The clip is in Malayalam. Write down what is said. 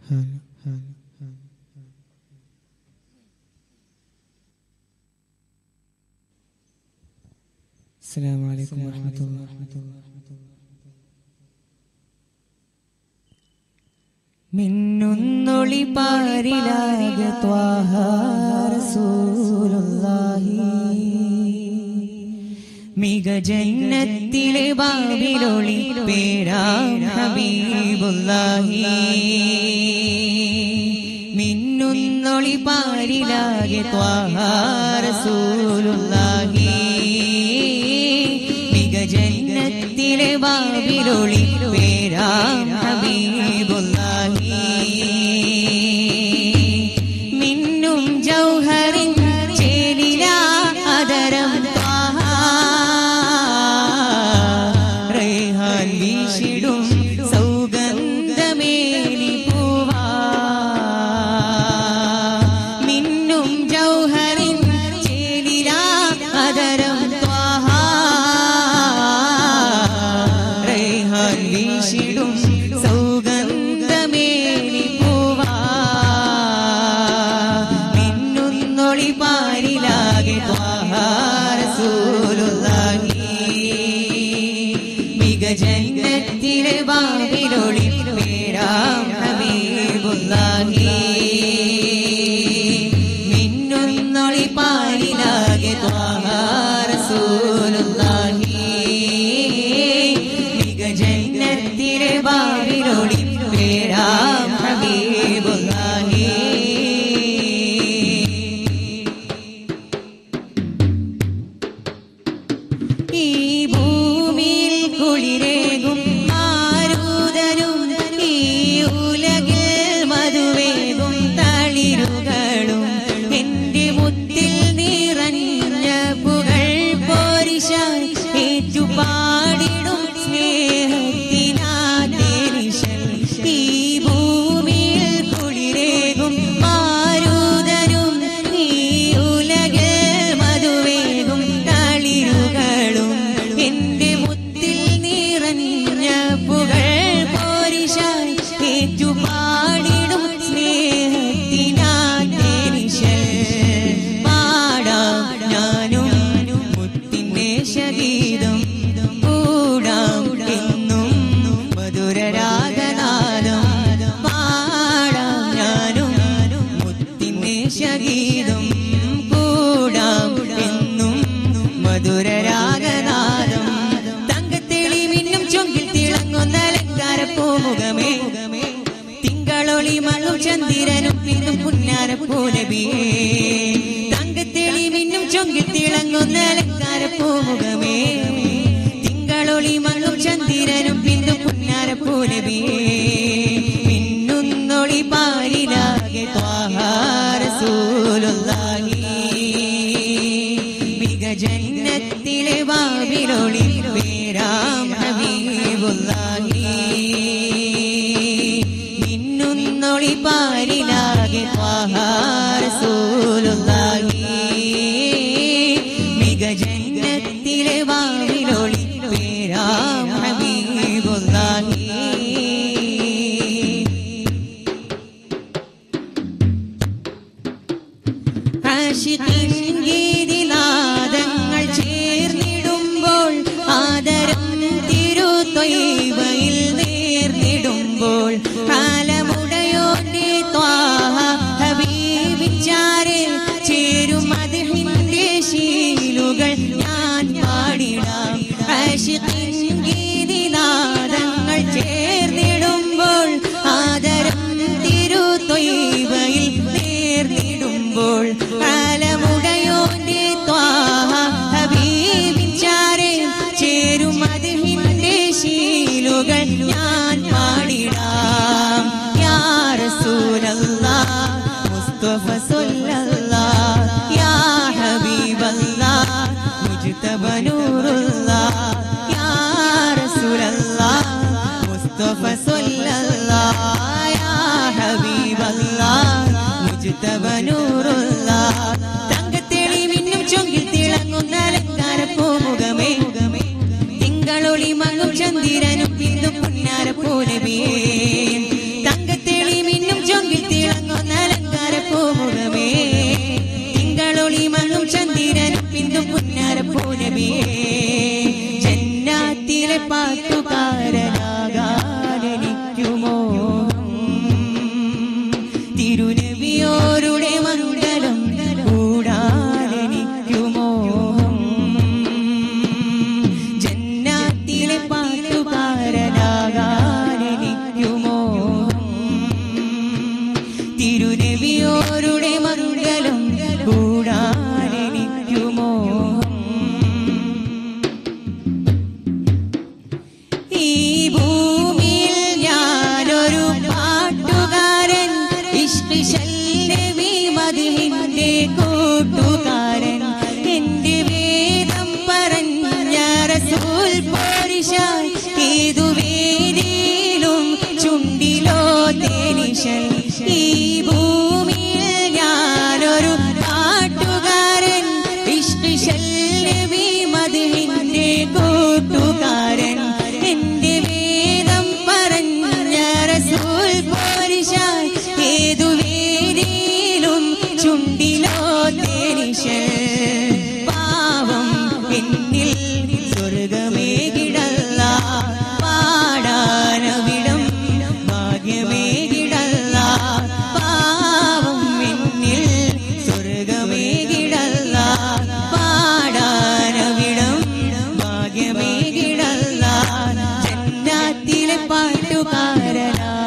السلام عليكم ورحمة الله മിന്നുന്നൊളി പാരിലാകെ ത്വാഹ റസൂലുള്ളാഹി മിക ജന്നത്തിലെ ബാബിലൊളി പേരാം ഹബീബുല്ലാഹി മിന്നുന്നൊളി പാരിലാകെ ത്വാഹ റസൂലുള്ളാഹി മിക ജന്നത്തിലെ ബാബിലൊളി പേരാം ഹബീബുല്ലാഹി മിന്നും ജൗഹറിൻ ചേലില അതരം ത്വാഹ റൈഹാൻ വീശിടും സൗഗന്ധമേനി പൂവാ മിന്നും ജൗഹറിൻ ചേലില അതരം ത്വാഹ റൈഹാൻ വീശിടും സൗഗന്ധമേനി പൂവാ മിന്നുന്നൊളി പാരിലാകെ ത്വാഹ റസൂലുള്ളാഹി മിക ജന്നത്തിലെ ബാബിലൊളി പേരാം ഹബീബുല്ലാഹി മിന്നുന്നൊളി പാരിലാകെ ത്വാഹ റസൂലുള്ളാഹി മിക ജന്നത്തിലെ ബാബിലൊളി പേരാം ഹബീബുല്ലാഹി ഈ ഭൂമിയിൽ കുളിരേകും ആരൂതനും ഈ ഉലകിൽ മധുവേകും തളിരുകളും എന്റെ മുത്തിൽ നിറഞ്ഞ പുകൾ പോരിശാൻ ഏറ്റുപാടിടും സ്നേഹത്തിനാദേശൻ ഈ ഭൂമിയിൽ കുളിരേകും മാരുതരും ഈ ഉലകിൽ മധുവേകും തളിരുകളും എന്റെ മുത്തിൽ നിറഞ്ഞ പുകൾ പോരിശാൻ ഏറ്റുപാടിടും സ്നേഹത്തിനാദേശൻ പാടാം ഞാനും മുത്തിൻ്റെ ശഗീതം കൂടാം എന്നും മധുരരാഗനാദം പാടാം ഞാനും മുത്തിൻ്റെ ശഗീതം കൂടാം എന്നും മധുരരാഗനാദം തങ്കത്തെളി മിന്നും ചൊങ്കിൽ തിളങ്ങുന്ന അലങ്കാര പൂമുഖമേ തിങ്കളൊളി മണു ചന്ദ്രനും പിന്നും പുന്നാര പൂലബിയേ തങ്കത്തെളി മിന്നും ചൊങ്കിൽ തിളങ്ങുന്ന അലങ്കാര പൂമുഖമേ തിങ്കളൊളി മണു ചന്ദ്രനും പിന്നും പുന്നാര പൂലബിയേ മിന്നുന്നൊളി പാരിലാകെ ത്വാഹ റസൂലുള്ളാഹി മിക ജന്നത്തിലെ ബാബിലൊളി പേരാം ഹബീബുല്ലാഹി മിന്നുന്നൊളി പാരിലാകെ ത്വാഹ റസൂലുള്ളാഹി മിക ജന്നത്തിലെ ബാബിലൊളി പേരാം ഹബീബുല്ലാഹി ആശിഖിൻ ഗീതിനാദങ്ങൾ ചേർന്നിടുമ്പോൾ ആദരം തിരുത്തൊയ്വയിൽ നേർന്നിടുമ്പോൾ കാലമുടയോന്റെ ത്വാഹ ഹബീബിച്ചാരെ ചേരും അതിഹിന്റെ ശീലുകൾ ഞാൻ പാടിടാം ആശിഖിൻ ഗീതിനാദങ്ങൾ ചേർന്നിടുമ്പോൾ ആദരം തിരുത്തൊയ്വയിൽ നേർന്നിടുമ്പോൾ കാലമുടയോന്റെ ത്വാഹ ഹബീബിച്ചാരെ ചേരും അതിഹിന്റെ ശീലുകൾ ഞാൻ പാടിടാം യാ റസൂലല്ലാഹ് മുസ്തഫ സല്ലല്ലാഹ് യാ ഹബീബല്ലാഹ് മുജ്തബ നൂറുല്ലാഹ് യാ റസൂലല്ലാഹ് മുസ്തഫ സല്ലല്ലാഹ് യാ ഹബീബല്ലാഹ് മുജ്തബ നൂറുല്ലാഹ് തങ്കത്തെളി മിന്നും ചൊങ്കിൽ തിളങ്ങുന്ന അലങ്കാര പൂമുഖമേ തിങ്കളൊളി മങ്ങും ചന്ദ്രനും പിന്നും പുന്നാര പോലെ തങ്കത്തെളി മിന്നും പാട്ടുകാരനാ